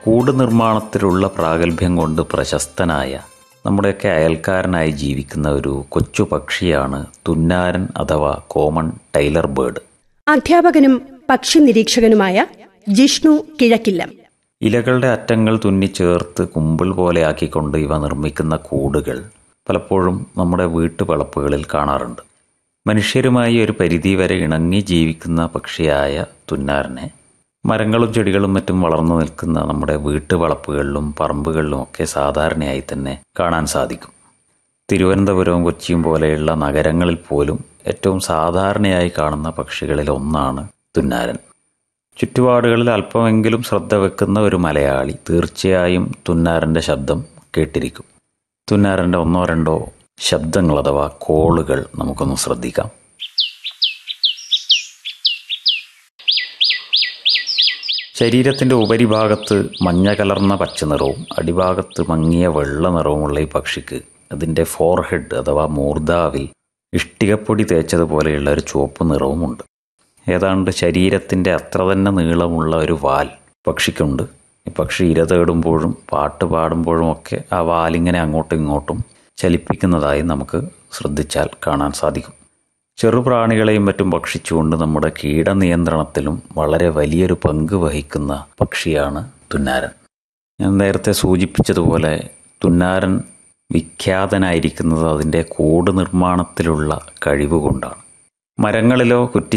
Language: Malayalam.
കൂട് നിർമ്മാണത്തിലുള്ള പ്രാഗൽഭ്യം കൊണ്ട് പ്രശസ്തനായ നമ്മുടെയൊക്കെ അയൽക്കാരനായി ജീവിക്കുന്ന ഒരു കൊച്ചു പക്ഷിയാണ് തുന്നാരൻ അഥവാ കോമൺ ടൈലർ ബേർഡ് അധ്യാപകനും പക്ഷി നിരീക്ഷകനുമായ ജിഷ്ണു കിഴക്കില്ലം ഇലകളുടെ അറ്റങ്ങൾ തുന്നിച്ചേർത്ത് കുമ്പിൾ പോലെയാക്കിക്കൊണ്ട് ഇവ നിർമ്മിക്കുന്ന കൂടുകൾ പലപ്പോഴും നമ്മുടെ വീട്ടുവളപ്പുകളിൽ കാണാറുണ്ട് മനുഷ്യരുമായി ഒരു പരിധിവരെ ഇണങ്ങി ജീവിക്കുന്ന പക്ഷിയായ തുന്നാരനെ മരങ്ങളും ചെടികളും മറ്റും വളർന്നു നിൽക്കുന്ന നമ്മുടെ വീട്ടുവളപ്പുകളിലും പറമ്പുകളിലും ഒക്കെ സാധാരണയായി തന്നെ കാണാൻ സാധിക്കും തിരുവനന്തപുരവും കൊച്ചിയും പോലെയുള്ള നഗരങ്ങളിൽ പോലും ഏറ്റവും സാധാരണയായി കാണുന്ന പക്ഷികളിൽ ഒന്നാണ് തുന്നാരൻ ചുറ്റുപാടുകളിൽ അല്പമെങ്കിലും ശ്രദ്ധ വെക്കുന്ന ഒരു മലയാളി തീർച്ചയായും തുന്നാരൻ്റെ ശബ്ദം കേട്ടിരിക്കും തുന്നാരൻ്റെ ഒന്നോ രണ്ടോ ശബ്ദങ്ങൾ അഥവാ കോളുകൾ നമുക്കൊന്ന് ശ്രദ്ധിക്കാം ശരീരത്തിൻ്റെ ഉപരിഭാഗത്ത് മഞ്ഞ കലർന്ന പച്ച നിറവും അടിഭാഗത്ത് മങ്ങിയ വെള്ള നിറവുമുള്ള ഈ പക്ഷിക്ക് അതിൻ്റെ ഫോർഹെഡ് അഥവാ മൂർധാവിൽ ഇഷ്ടികപ്പൊടി തേച്ചതുപോലെയുള്ള ഒരു ചുവപ്പ് നിറവുമുണ്ട് ഏതാണ്ട് ശരീരത്തിൻ്റെ അത്ര തന്നെ നീളമുള്ള ഒരു വാൽ പക്ഷിക്കുണ്ട് ഈ പക്ഷി ഇര തേടുമ്പോഴും പാട്ട് പാടുമ്പോഴും ഒക്കെ ആ വാലിങ്ങനെ അങ്ങോട്ടും ഇങ്ങോട്ടും ചലിപ്പിക്കുന്നതായി നമുക്ക് ശ്രദ്ധിച്ചാൽ കാണാൻ സാധിക്കും ചെറുപ്രാണികളെയും മറ്റും ഭക്ഷിച്ചുകൊണ്ട് നമ്മുടെ കീടനിയന്ത്രണത്തിലും വളരെ വലിയൊരു പങ്ക് വഹിക്കുന്ന പക്ഷിയാണ് തുന്നാരൻ ഞാൻ നേരത്തെ സൂചിപ്പിച്ചതുപോലെ തുന്നാരൻ വിഖ്യാതനായിരിക്കുന്നത് അതിൻ്റെ കൂട് നിർമ്മാണത്തിലുള്ള കഴിവ് കൊണ്ടാണ് മരങ്ങളിലോ കുറ്റി